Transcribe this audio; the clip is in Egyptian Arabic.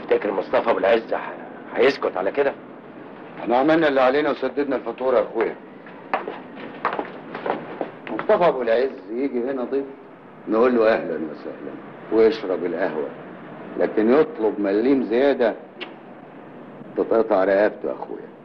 تفتكر مصطفى ابو العز ه- هيسكت على كده احنا عملنا اللي علينا وسددنا الفاتوره يا اخويا مصطفى ابو العز يجي هنا ضيف نقول له اهلا وسهلا ويشرب القهوه لكن يطلب مليم زياده تتقطع رقبته يا اخويا